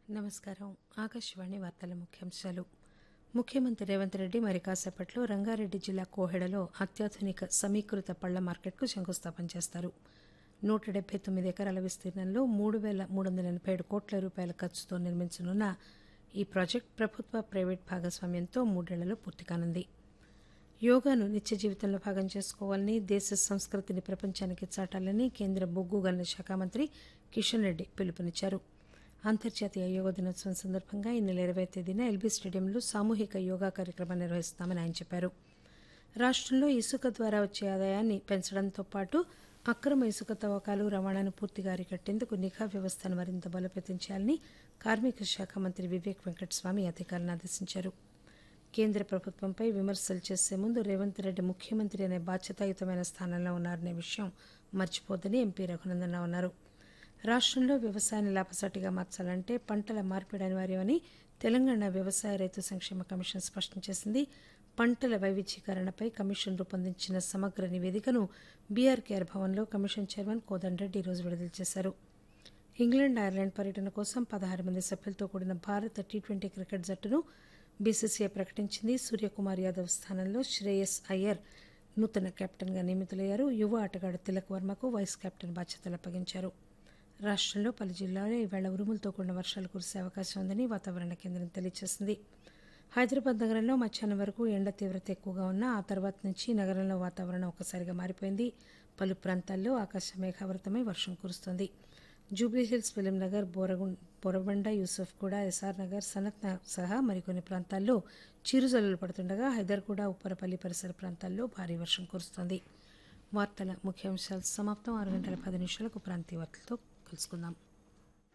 నమస్కారం ఆకాశవాణి వార్తల ముఖ్యాంశాలు ముఖ్యమంత్రి రేవంత్ రెడ్డి మరి కాసేపట్లో రంగారెడ్డి జిల్లా కోహెడలో అత్యాధునిక సమీకృత పళ్ల మార్కెట్కు శంకుస్థాపన చేస్తారు నూట డెబ్బై తొమ్మిది ఎకరాల విస్తీర్ణంలో మూడు వేల మూడు వందల ఎనభై ఏడు కోట్ల రూపాయల ఖర్చుతో నిర్మించనున్న ఈ ప్రాజెక్టు ప్రభుత్వ ప్రైవేట్ భాగస్వామ్యంతో మూడేళ్లలో పూర్తి కానుంది యోగాను నిత్య జీవితంలో భాగం చేసుకోవాలని దేశ సంస్కృతిని ప్రపంచానికి చాటాలని కేంద్ర బొగ్గు గనుల శాఖ మంత్రి కిషన్ రెడ్డి పిలుపునిచ్చారు అంతర్జాతీయ యోగా దినోత్సవం సందర్భంగా ఈ నెల ఇరవై తేదీన ఎల్బీ స్టేడియంలో సామూహిక యోగా కార్యక్రమం నిర్వహిస్తామని ఆయన చెప్పారు రాష్టంలో ఇసుక ద్వారా వచ్చే ఆదాయాన్ని పెంచడంతో పాటు అక్రమ ఇసుక తవ్వకాలు రవాణాను పూర్తిగా అరికట్టేందుకు నిఘా వ్యవస్థను మరింత బలోపేతం చేయాలని కార్మిక శాఖ మంత్రి వివేక్ వెంకటస్వామి అధికారులను ఆదేశించారు కేంద్ర ప్రభుత్వంపై విమర్శలు చేసే ముందు రేవంత్ రెడ్డి ముఖ్యమంత్రి అనే బాధ్యతాయుతమైన స్థానంలో ఉన్నారనే విషయం మర్చిపోద్దని ఎంపీ రఘునందన్ అన్నారు రాష్టంలో వ్యవసాయాన్ని లాభసాటిగా మార్చాలంటే పంటల మార్పిడి అనివార్యమని తెలంగాణ వ్యవసాయ రైతు సంక్షేమ కమిషన్ స్పష్టం చేసింది పంటల వైవిధ్యీకరణపై కమిషన్ రూపొందించిన సమగ్ర నివేదికను బీఆర్కేఆర్ భవన్లో కమిషన్ చైర్మన్ కోదండరెడ్డి ఈరోజు విడుదల చేశారు ఇంగ్లాండ్ ఐర్లాండ్ పర్యటన కోసం పదహారు మంది సభ్యులతో కూడిన భారత టీ ట్వంటీ క్రికెట్ జట్టును బీసీసీఐ ప్రకటించింది సూర్యకుమార్ యాదవ్ స్థానంలో శ్రేయస్ అయ్యర్ నూతన కెప్టెన్గా నియమితులయ్యారు యువ ఆటగాడు తిలక్ వర్మకు వైస్ కెప్టెన్ బాధ్యతలు అప్పగించారు రాష్టంలో పలు జిల్లాల్లో ఈవేళ ఉరుములతో కూడిన వర్షాలు కురిసే అవకాశం ఉందని వాతావరణ కేంద్రం తెలియజేసింది హైదరాబాద్ నగరంలో మధ్యాహ్నం వరకు ఎండ తీవ్రత ఎక్కువగా ఉన్నా ఆ తర్వాత నుంచి నగరంలో వాతావరణం ఒక్కసారిగా మారిపోయింది పలు ప్రాంతాల్లో ఆకాశం మేఘావృతమై వర్షం కురుస్తోంది జూబ్లీహిల్స్ ఫిలింనగర్ బోరగుం బొరబండ యూసఫ్ కూడా ఎస్ఆర్ నగర్ సనత్ నగర్ సహా మరికొన్ని ప్రాంతాల్లో చిరుజల్లులు పడుతుండగా హైదర్గూడ ఉప్పరపల్లి పరిసర ప్రాంతాల్లో భారీ వర్షం కురుస్తోంది వార్తల ముఖ్యాంశాలు సమాప్తం ఆరు గంటల పది నిమిషాలకు ప్రాంతీయ వార్తలతో కలుసుకుందాం